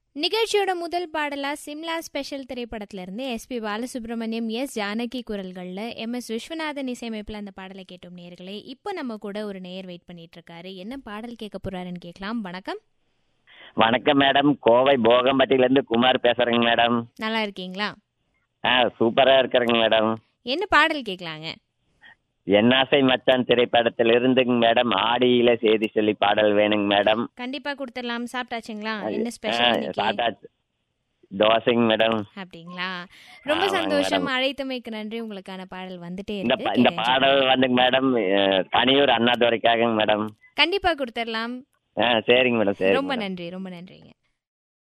நிகழ்ச்சியோட முதல் பாடலா சிம்லா ஸ்பெஷல் திரைப்படத்துல இருந்து எஸ்பி பாலசுப்ரமணியம் எஸ் ஜானகி குரல்கள்ல எம் எஸ் விஸ்வநாதன் இசையமைப்புல அந்த பாடலை கேட்டோம் நேர்களே இப்போ நம்ம கூட ஒரு நேயர் வெயிட் பண்ணிட்டு இருக்காரு என்ன பாடல் கேட்க போறாருன்னு கேட்கலாம் வணக்கம் வணக்கம் மேடம் கோவை போகம்பட்டியில இருந்து குமார் பேசுறேங்க மேடம் நல்லா இருக்கீங்களா ஆ சூப்பரா இருக்கிறேங்க மேடம் என்ன பாடல் கேட்கலாங்க என்னாசை மச்சான் திரைப்படத்தில் இருந்துங்க மேடம் ஆடியில செய்தி சொல்லி பாடல் வேணுங்க மேடம் கண்டிப்பா கொடுத்துடலாம் சாப்பிட்டாச்சுங்களா என்ன ஆ, ஸ்பெஷல் இன்னைக்கு சாப்பிட்டாச்சு. தோசைங்க மேடம் அப்படிங்களா ரொம்ப ஆமாங்க சந்தோஷம் மேடம். அழைத்தமைக்கு நன்றி உங்களுக்கான பாடல் வந்துட்டே இந்த இருக்கு ப- இந்த கேட்டு பாடல் வந்துங்க மேடம் அஹ், தனியூர் அண்ணாதுரைக்காகங்க மேடம் கண்டிப்பா கொடுத்துடலாம் ஆ சரிங்க மேடம் சரி ரொம்ப நன்றி ரொம்ப நன்றிங்க